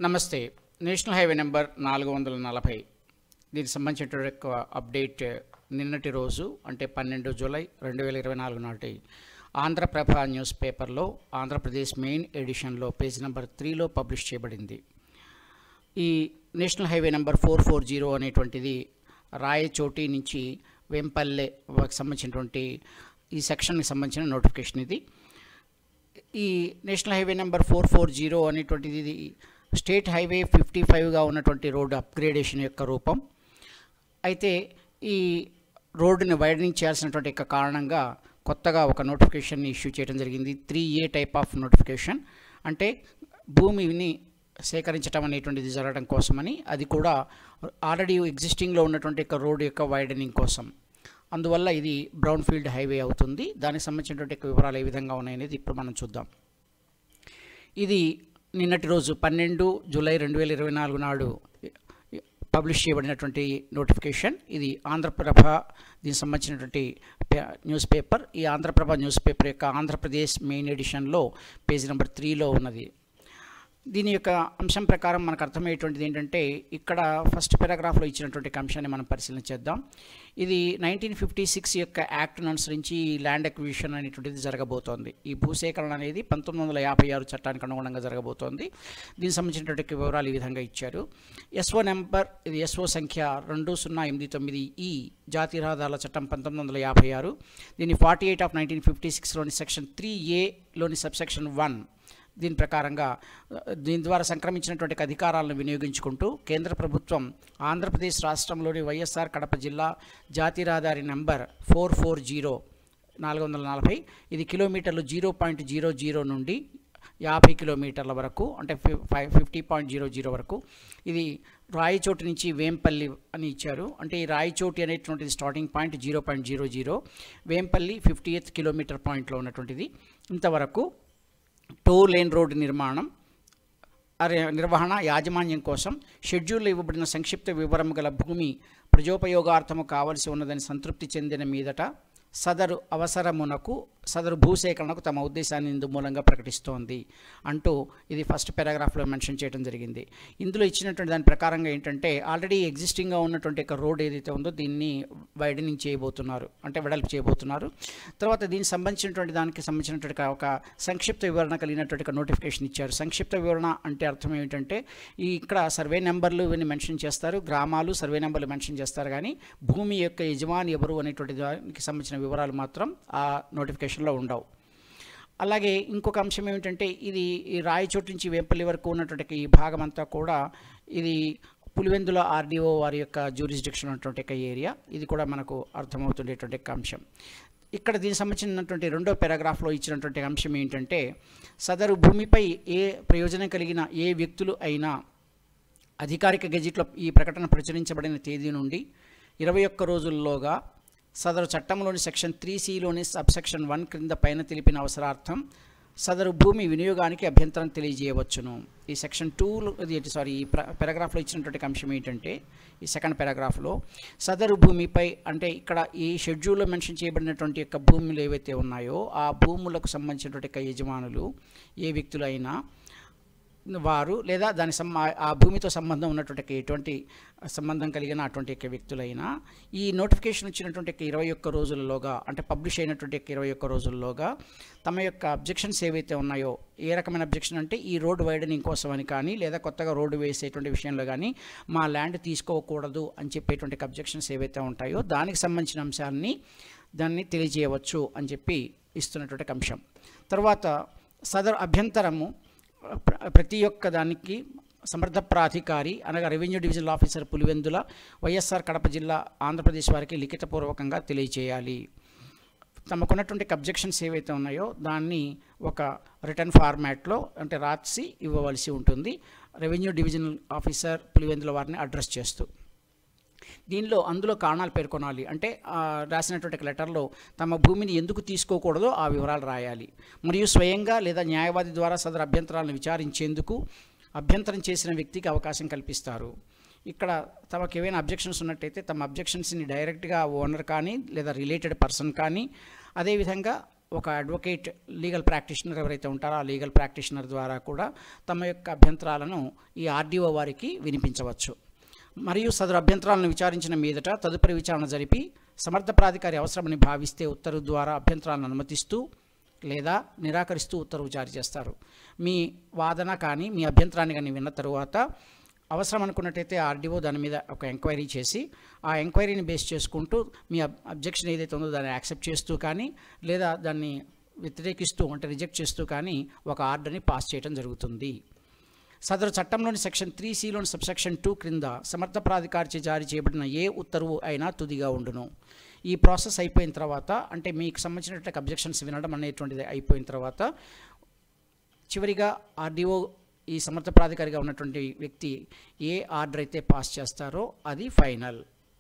నమస్తే national highway number నాలుగు వందల నలభై దీనికి సంబంధించిన యొక్క అప్డేట్ నిన్నటి రోజు అంటే పన్నెండు జూలై రెండు వేల ఇరవై నాలుగు నాటి ఆంధ్రప్రభ న్యూస్ పేపర్లో ఆంధ్రప్రదేశ్ మెయిన్ ఎడిషన్లో పేజ్ నెంబర్ త్రీలో పబ్లిష్ చేయబడింది ఈ national highway number four four zero అనేటువంటిది రాయచోటి నుంచి వెంపల్లె వాకి సంబంధించినటువంటి ఈ సెక్షన్కి సంబంధించిన నోటిఫికేషన్ ఇది ఈ national highway number four four zero అనేటువంటిది ఇది స్టేట్ హైవే ఫిఫ్టీ ఫైవ్గా ఉన్నటువంటి రోడ్డు అప్గ్రేడేషన్ యొక్క రూపం అయితే ఈ రోడ్డుని వైడనింగ్ చేయాల్సినటువంటి యొక్క కారణంగా కొత్తగా ఒక నోటిఫికేషన్ ఇష్యూ చేయడం జరిగింది three A type of notification అంటే భూమిని సేకరించడం అనేటువంటిది జరగడం కోసమని అది కూడా ఆల్రెడీ ఎగ్జిస్టింగ్లో ఉన్నటువంటి యొక్క రోడ్డు యొక్క వైడనింగ్ కోసం అందువల్ల ఇది బ్రౌన్ ఫీల్డ్ హైవే అవుతుంది దానికి సంబంధించినటువంటి యొక్క వివరాలు ఏ విధంగా ఉన్నాయనేది ఇప్పుడు మనం చూద్దాం ఇది నిన్నటి రోజు పన్నెండు జూలై రెండు వేల ఇరవై నాలుగు నాడు పబ్లిష్ చేయబడినటువంటి నోటిఫికేషన్ ఇది ఆంధ్రప్రభ దీనికి సంబంధించినటువంటి పే- న్యూస్ పేపర్ ఈ ఆంధ్రప్రభ న్యూస్ పేపర్ యొక్క ఆంధ్రప్రదేశ్ మెయిన్ ఎడిషన్లో పేజ్ నెంబర్ త్రీలో ఉన్నది దీని యొక్క అంశం ప్రకారం మనకు అర్థమయ్యేటువంటిది ఏంటంటే ఇక్కడ ఫస్ట్ పారాగ్రాఫ్లో ఇచ్చినటువంటి ఒక అంశాన్ని మనం పరిశీలన చేద్దాం ఇది నైన్టీన్ ఫిఫ్టీ సిక్స్ యొక్క యాక్ట్ను అనుసరించి ఈ ల్యాండ్ అక్విజిషన్ అనేటువంటిది జరగబోతోంది ఈ భూసేకరణ అనేది పంతొమ్మిది వందల యాభై ఆరు చట్టానికి అనుగుణంగా జరగబోతోంది దీనికి సంబంధించినటువంటి వివరాలు ఈ విధంగా ఇచ్చారు ఎస్ఓ నెంబర్ ఇది ఎస్ఓ సంఖ్య రెండు సున్నా ఎనిమిది తొమ్మిది ఈ జాతీయ రహదారుల చట్టం పంతొమ్మిది వందల యాభై ఆరు దీన్ని forty eight of nineteen fifty సిక్స్లోని సెక్షన్ త్రీ ఏలోని సబ్సెక్షన్ వన్ దీని ప్రకారంగా ఆ, దీని ద్వారా సంక్రమించినటువంటి అధికారాలను వినియోగించుకుంటూ కేంద్ర ప్రభుత్వం ఆంధ్రప్రదేశ్ రాష్ట్రంలోని వైఎస్ఆర్ కడప జిల్లా జాతీయ రహదారి నంబర్ ఫోర్ ఫోర్ జీరో నాలుగు వందల నలభై ఇది కిలోమీటర్లు జీరో పాయింట్ జీరో జీరో నుండి యాభై కిలోమీటర్ల వరకు అంటే five fifty point zero zero వరకు ఇది రాయచోటి నుంచి వేంపల్లి అని ఇచ్చారు అంటే ఈ రాయచోటి అనేటువంటిది starting point zero point zero zero Vempalli fifty eighth kilometre పాయింట్లో ఉన్నటువంటిది ఇంతవరకు టూ లేన్ రోడ్డు నిర్మాణం అరే నిర్వహణ యాజమాన్యం కోసం షెడ్యూల్లో ఇవ్వబడిన సంక్షిప్త వివరం గల భూమి ప్రజోపయోగార్థము కావలసి ఉన్నదని సంతృప్తి చెందిన మీదట సదరు అవసరమునకు సదరు భూసేకరణకు తమ ఉద్దేశాన్ని ఇందు మూలంగా ప్రకటిస్తోంది అంటూ ఇది ఫస్ట్ పారాగ్రాఫ్లో మెన్షన్ చేయడం జరిగింది ఇందులో ఇచ్చినటువంటి దాని ప్రకారంగా ఏంటంటే ఆల్రెడీ ఎగ్జిస్టింగ్గా ఉన్నటువంటి ఒక రోడ్ ఏదైతే ఉందో దీన్ని వైడనింగ్ చేయబోతున్నారు అంటే వెడల్పు చేయబోతున్నారు తర్వాత దీనికి సంబంధించినటువంటి దానికి సంబంధించినటువంటి ఒక సంక్షిప్త వివరణ కలిగినటువంటి ఒక నోటిఫికేషన్ ఇచ్చారు సంక్షిప్త వివరణ అంటే అర్థం ఏమిటంటే ఈ ఇక్కడ సర్వే నెంబర్లు ఇవన్నీ మెన్షన్ చేస్తారు గ్రామాలు సర్వే నెంబర్లు మెన్షన్ చేస్తారు కానీ భూమి యొక్క యజమాని ఎవరు అనేటువంటి దానికి సంబంధించిన వివరాలు మాత్రం ఆ నోటిఫికేషన్లో ఉండవు అలాగే ఇంకొక అంశం ఏమిటంటే ఇది ఈ రాయచోటు నుంచి వేపల్లి వరకు ఉన్నటువంటి ఈ భాగం అంతా కూడా ఇది పులివెందుల ఆర్డీఓ వారి యొక్క జ్యూరిస్డిక్షన్ ఉన్నటువంటి ఒక ఏరియా ఇది కూడా మనకు అర్థమవుతుండేటువంటి ఒక అంశం ఇక్కడ దీనికి సంబంధించినటువంటి రెండో పారాగ్రాఫ్లో ఇచ్చినటువంటి అంశం ఏంటంటే సదరు భూమిపై ఏ ప్రయోజనం కలిగిన ఏ వ్యక్తులు అయినా అధికారిక గెజిట్లో ఈ ప్రకటన ప్రచురించబడిన తేదీ నుండి ఇరవై ఒక్క రోజుల్లోగా సదరు చట్టంలోని సెక్షన్ త్రీ సిలోని సబ్సెక్షన్ వన్ క్రింద పైన తెలిపిన అవసరార్థం సదరు భూమి వినియోగానికి అభ్యంతరం తెలియజేయవచ్చును ఈ సెక్షన్ టూలో ఇది సారీ ఈ పారాగ్రాఫ్లో ఇచ్చినటువంటి అంశం ఏంటంటే ఈ సెకండ్ పారాగ్రాఫ్లో సదరు భూమిపై అంటే ఇక్కడ ఈ షెడ్యూల్లో మెన్షన్ చేయబడినటువంటి యొక్క భూములు ఏవైతే ఉన్నాయో ఆ భూములకు సంబంధించినటువంటి యొక్క యజమానులు ఏ వ్యక్తులైనా వారు లేదా దాని సంబ ఆ భూమితో సంబంధం ఉన్నటువంటి ఎటువంటి సంబంధం కలిగిన అటువంటి యొక్క వ్యక్తులైనా ఈ నోటిఫికేషన్ వచ్చినటువంటి యొక్క ఇరవై ఒక్క రోజులలోగా అంటే పబ్లిష్ అయినటువంటి యొక్క ఇరవై ఒక్క రోజుల్లోగా తమ యొక్క అబ్జెక్షన్స్ ఏవైతే ఉన్నాయో ఏ రకమైన అబ్జెక్షన్ అంటే ఈ రోడ్డు వైడనింగ్ కోసం అని కానీ లేదా కొత్తగా రోడ్డు వేసేటువంటి విషయంలో కానీ మా ల్యాండ్ తీసుకోకూడదు అని చెప్పేటువంటి అబ్జెక్షన్స్ ఏవైతే ఉంటాయో దానికి సంబంధించిన అంశాన్ని దాన్ని తెలియజేయవచ్చు అని చెప్పి ఇస్తున్నటువంటి అంశం తర్వాత సదరు అభ్యంతరము ప్ర- ప్రతి ఒక్క దానికి సమర్థ ప్రాధికారి అనగా revenue divisional officer Pulivendula YSR Kadapa జిల్లా ఆంధ్రప్రదేశ్ వారికి లిఖితపూర్వకంగా తెలియచేయాలి తమకున్నటువంటి అబ్జెక్షన్స్ ఏవైతే ఉన్నాయో దాన్ని ఒక రిటర్న్ ఫార్మాట్లో అంటే రాసి ఇవ్వవలసి ఉంటుంది రెవెన్యూ డివిజనల్ ఆఫీసర్ పులివెందుల వారిని అడ్రస్ చేస్తూ దీనిలో అందులో కారణాలు పేర్కొనాలి అంటే ఆ, రాసినటువంటి ఒక లెటర్లో తమ భూమిని ఎందుకు తీసుకోకూడదో ఆ వివరాలు రాయాలి మరియు స్వయంగా లేదా న్యాయవాది ద్వారా సదరు అభ్యంతరాలను విచారించేందుకు అభ్యంతరం చేసిన వ్యక్తికి అవకాశం కల్పిస్తారు ఇక్కడ తమకు ఏవైనా అబ్జెక్షన్స్ ఉన్నట్టయితే తమ అబ్జెక్షన్స్ని డైరెక్ట్గా ఓనర్ కానీ లేదా రిలేటెడ్ పర్సన్ కానీ అదేవిధంగా ఒక అడ్వకేట్ లీగల్ ప్రాక్టీషనర్ ఎవరైతే ఉంటారో ఆ లీగల్ ప్రాక్టీషనర్ ద్వారా కూడా తమ యొక్క అభ్యంతరాలను ఈ ఆర్డీఓ వారికి వినిపించవచ్చు మరియు సదరు అభ్యంతరాలను విచారించిన మీదట తదుపరి విచారణ జరిపి సమర్థ ప్రాధికారి అవసరమని భావిస్తే ఉత్తర్వు ద్వారా అభ్యంతరాలను అనుమతిస్తూ లేదా నిరాకరిస్తూ ఉత్తర్వు జారీ చేస్తారు మీ వాదన కానీ మీ అభ్యంతరాన్ని కానీ విన్న తరువాత అవసరం అనుకున్నట్టయితే ఆర్డీఓ దాని మీద ఒక ఎంక్వైరీ చేసి ఆ ఎంక్వైరీని బేస్ చేసుకుంటూ మీ అబ్జెక్షన్ ఏదైతే ఉందో దాన్ని యాక్సెప్ట్ చేస్తూ కానీ లేదా దాన్ని వ్యతిరేకిస్తూ అంటే రిజెక్ట్ చేస్తూ కానీ ఒక ఆర్డర్ని పాస్ చేయడం జరుగుతుంది సదరు చట్టంలోని సెక్షన్ త్రీ సిలోని సబ్సెక్షన్ టూ క్రింద సమర్థ ప్రాధికారిచే జారీ చేయబడిన ఏ ఉత్తర్వు అయినా తుదిగా ఉండును ఈ ప్రాసెస్ అయిపోయిన తర్వాత అంటే మీకు సంబంధించినటువంటి అబ్జెక్షన్స్ వినడం అనేటువంటిది అయిపోయిన తర్వాత చివరిగా ఆర్డీఓ ఈ సమర్థ ప్రాధికారిగా ఉన్నటువంటి వ్యక్తి ఏ ఆర్డర్ అయితే పాస్ చేస్తారో అది ఫైనల్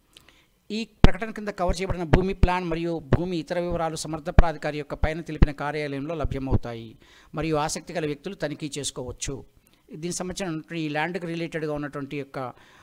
ఈ ప్రకటన కింద కవర్ చేయబడిన భూమి ప్లాన్ మరియు భూమి ఇతర వివరాలు సమర్థ ప్రాధికారి యొక్క పైన తెలిపిన కార్యాలయంలో లభ్యమవుతాయి మరియు ఆసక్తి గల వ్యక్తులు తనిఖీ చేసుకోవచ్చు దీనికి సంబంధించిన ఈ ల్యాండ్కి రిలేటెడ్గా ఉన్నటువంటి యొక్క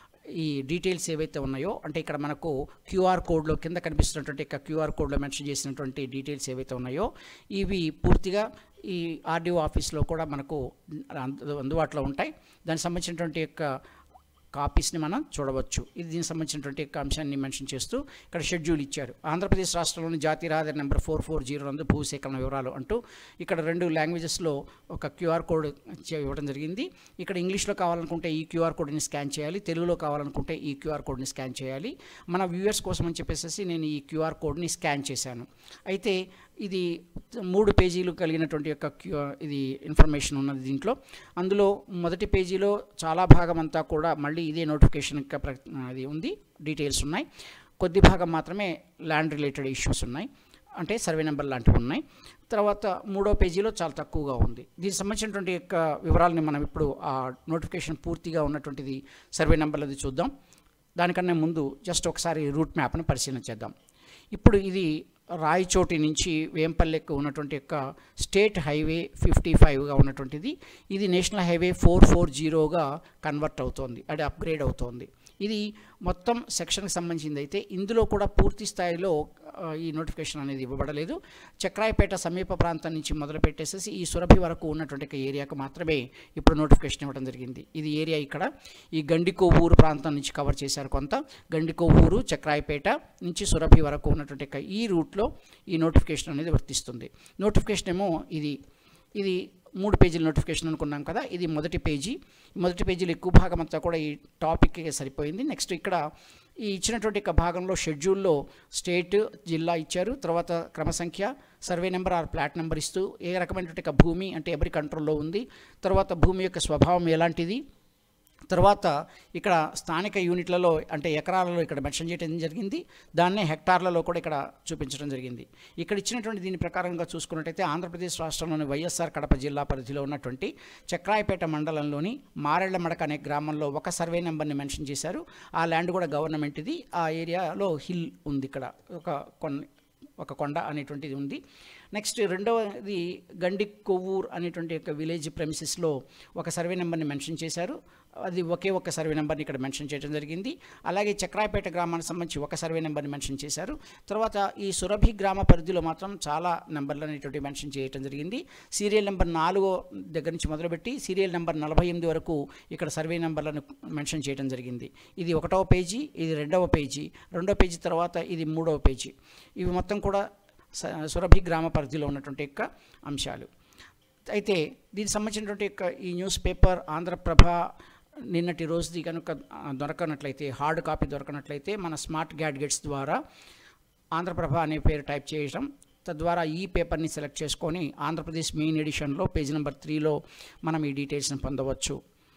ఈ డీటెయిల్స్ ఏవైతే ఉన్నాయో అంటే ఇక్కడ మనకు క్యూఆర్ కోడ్లో కింద కనిపిస్తున్నటువంటి యొక్క క్యూఆర్ కోడ్లో మెన్షన్ చేసినటువంటి డీటెయిల్స్ ఏవైతే ఉన్నాయో ఇవి పూర్తిగా ఈ ఆర్డీఓ ఆఫీస్లో కూడా మనకు అందు- అందుబాటులో ఉంటాయి దానికి సంబంధించినటువంటి యొక్క కాపీస్ని మనం చూడవచ్చు ఇది దీనికి సంబంధించినటువంటి యొక్క అంశాన్ని మెన్షన్ చేస్తూ ఇక్కడ షెడ్యూల్ ఇచ్చారు ఆంధ్రప్రదేశ్ రాష్ట్రంలోని జాతీయ రహదారి నెంబర్ ఫోర్ ఫోర్ జీరో నందు భూసేకరణ వివరాలు అంటూ ఇక్కడ రెండు లాంగ్వేజెస్లో ఒక క్యూఆర్ కోడ్ చే- ఇవ్వడం జరిగింది ఇక్కడ ఇంగ్లీష్లో కావాలనుకుంటే ఈ క్యూఆర్ కోడ్ని స్కాన్ చేయాలి తెలుగులో కావాలనుకుంటే ఈ క్యూఆర్ కోడ్ని స్కాన్ చేయాలి మన వ్యూవర్స్ కోసం అని చెప్పేసి నేను ఈ క్యూఆర్ కోడ్ని స్కాన్ చేశాను అయితే ఇది మూడు పేజీలు కలిగినటువంటి యొక్క క్యూ ఇది ఇన్ఫర్మేషన్ ఉన్నది దీంట్లో అందులో మొదటి పేజీలో చాలా భాగం అంతా కూడా మళ్ళీ ఇదే నోటిఫికేషన్ యొక్క ప్ర అది ఉంది డీటెయిల్స్ ఉన్నాయి కొద్ది భాగం మాత్రమే ల్యాండ్ రిలేటెడ్ ఇష్యూస్ ఉన్నాయి అంటే సర్వే నెంబర్ లాంటివి ఉన్నాయి తర్వాత మూడో పేజీలో చాలా తక్కువగా ఉంది దీనికి సంబంధించినటువంటి యొక్క వివరాలని మనం ఇప్పుడు ఆ నోటిఫికేషన్ పూర్తిగా ఉన్నటువంటిది సర్వే నెంబర్లది చూద్దాం దానికన్నా ముందు జస్ట్ ఒకసారి రూట్ మ్యాప్ను పరిశీలన చేద్దాం ఇప్పుడు ఇది రాయచోటి నుంచి వేంపల్లెకు ఉన్నటువంటి యొక్క స్టేట్ హైవే ఫిఫ్టీ ఫైవ్గా ఉన్నటువంటిది ఇది నేషనల్ హైవే ఫోర్ ఫోర్ జీరోగా కన్వర్ట్ అవుతోంది అది అప్గ్రేడ్ అవుతోంది ఇది మొత్తం సెక్షన్కి సంబంధించింది అయితే ఇందులో కూడా పూర్తి స్థాయిలో ఆ, ఈ నోటిఫికేషన్ అనేది ఇవ్వబడలేదు చక్రాయపేట సమీప ప్రాంతం నుంచి మొదలు పెట్టేసేసి ఈ సురభి వరకు ఉన్నటువంటి ఒక ఏరియాకు మాత్రమే ఇప్పుడు నోటిఫికేషన్ ఇవ్వడం జరిగింది ఇది ఏరియా ఇక్కడ ఈ గండికొవ్వూరు ప్రాంతం నుంచి కవర్ చేశారు కొంత గండికొవ్వూరు చక్రాయపేట నుంచి సురభి వరకు ఉన్నటువంటి ఒక ఈ రూట్లో ఈ నోటిఫికేషన్ అనేది వర్తిస్తుంది నోటిఫికేషన్ ఏమో ఇది ఇది మూడు పేజీల నోటిఫికేషన్ అనుకున్నాం కదా ఇది మొదటి పేజీ మొదటి పేజీలో ఎక్కువ భాగం అంతా కూడా ఈ టాపిక్కి సరిపోయింది నెక్స్ట్ ఇక్కడ ఈ ఇచ్చినటువంటి ఒక భాగంలో షెడ్యూల్లో స్టేట్ జిల్లా ఇచ్చారు తర్వాత క్రమసంఖ్య survey number or plot number ఇస్తూ ఏ రకమైనటువంటి ఒక భూమి అంటే ఎవరి కంట్రోల్లో ఉంది తర్వాత భూమి యొక్క స్వభావం ఎలాంటిది తర్వాత ఇక్కడ స్థానిక యూనిట్లలో అంటే ఎకరాలలో ఇక్కడ మెన్షన్ చేయడం జరిగింది దాన్నే హెక్టార్లలో కూడా ఇక్కడ చూపించడం జరిగింది ఇక్కడ ఇచ్చినటువంటి దీని ప్రకారంగా చూసుకున్నట్టయితే ఆంధ్రప్రదేశ్ రాష్ట్రంలోని వైఎస్ఆర్ కడప జిల్లా పరిధిలో ఉన్నటువంటి చక్రాయపేట మండలంలోని మారెళ్లమడక అనే గ్రామంలో ఒక సర్వే నెంబర్ని మెన్షన్ చేశారు ఆ ల్యాండ్ కూడా గవర్నమెంట్ది ఆ ఏరియాలో హిల్ ఉంది ఇక్కడ ఒక కొన్ని ఒక కొండ అనేటువంటిది ఉంది నెక్స్ట్ రెండవది గండి కొవ్వూర్ అనేటువంటి యొక్క విలేజ్ ప్రెమిసెస్లో ఒక సర్వే నెంబర్ని మెన్షన్ చేశారు అది ఒకే ఒక సర్వే నెంబర్ని ఇక్కడ మెన్షన్ చేయడం జరిగింది అలాగే చక్రాయపేట గ్రామానికి సంబంధించి ఒక సర్వే నెంబర్ని మెన్షన్ చేశారు తర్వాత ఈ సురభి గ్రామ పరిధిలో మాత్రం చాలా నెంబర్లు అనేటువంటి మెన్షన్ చేయడం జరిగింది సీరియల్ నెంబర్ నాలుగో దగ్గర నుంచి మొదలుపెట్టి సీరియల్ నెంబర్ నలభై ఎనిమిది వరకు ఇక్కడ సర్వే నెంబర్లను మెన్షన్ చేయడం జరిగింది ఇది ఒకటవ పేజీ ఇది రెండవ పేజీ రెండవ పేజీ తర్వాత ఇది మూడవ పేజీ ఇవి మొత్తం కూడా స- సురభి గ్రామ పరిధిలో ఉన్నటువంటి యొక్క అంశాలు అయితే దీనికి సంబంధించినటువంటి యొక్క ఈ న్యూస్ పేపర్ ఆంధ్రప్రభ నిన్నటి రోజుది కనుక ఆ, దొరకనట్లయితే హార్డ్ కాపీ దొరకనట్లయితే మన స్మార్ట్ గ్యాడ్గెట్స్ ద్వారా ఆంధ్రప్రభ అనే పేరు టైప్ చేయడం తద్వారా ఈ పేపర్ని సెలెక్ట్ చేసుకొని ఆంధ్రప్రదేశ్ మెయిన్ ఎడిషన్లో పేజ్ నెంబర్ త్రీలో మనం ఈ డీటెయిల్స్ని పొందవచ్చు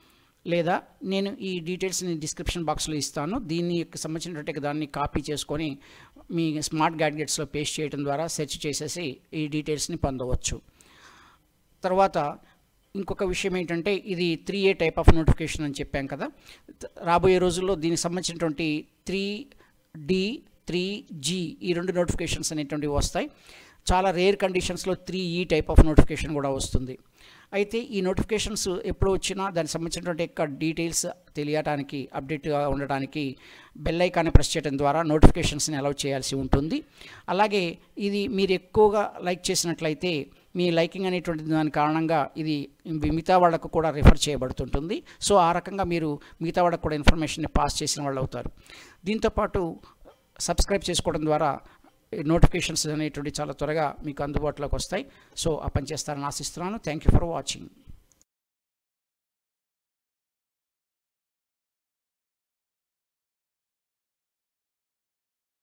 లేదా నేను ఈ డీటెయిల్స్ని డిస్క్రిప్షన్ బాక్స్లో ఇస్తాను దీన్ని సంబంధించినటువంటి దాన్ని కాపీ చేసుకొని మీ స్మార్ట్ గ్యాడ్గెట్స్లో పేస్ట్ చేయడం ద్వారా సెర్చ్ చేసేసి ఈ డీటెయిల్స్ని పొందవచ్చు తర్వాత ఇంకొక విషయం ఏంటంటే ఇది three A type of notification అని చెప్పాం కదా త- రాబోయే రోజుల్లో దీనికి సంబంధించినటువంటి త్రీ డి త్రీ జీ ఈ రెండు నోటిఫికేషన్స్ అనేటువంటివి వస్తాయి చాలా రేర్ కండిషన్స్లో త్రీ ఈ టైప్ ఆఫ్ నోటిఫికేషన్ కూడా వస్తుంది అయితే ఈ నోటిఫికేషన్స్ ఎప్పుడు వచ్చినా దానికి సంబంధించినటువంటి యొక్క డీటెయిల్స్ తెలియటానికి అప్డేట్గా ఉండటానికి బెల్ ఐకాన్ని ప్రెస్ చేయడం ద్వారా నోటిఫికేషన్స్ని అలౌ చేయాల్సి ఉంటుంది అలాగే ఇది మీరు ఎక్కువగా లైక్ చేసినట్లయితే మీ లైకింగ్ అనేటువంటి దాని కారణంగా ఇది మిగతా వాళ్ళకు కూడా రిఫర్ చేయబడుతుంటుంది సో ఆ రకంగా మీరు మిగతా వాళ్ళకు కూడా ఇన్ఫర్మేషన్ని పాస్ చేసిన వాళ్ళు అవుతారు దీంతోపాటు సబ్స్క్రైబ్ చేసుకోవడం ద్వారా నోటిఫికేషన్స్ అనేటువంటి చాలా త్వరగా మీకు అందుబాటులోకి వస్తాయి సో ఆ పని చేస్తారని ఆశిస్తున్నాను థ్యాంక్ యూ ఫర్ వాచింగ్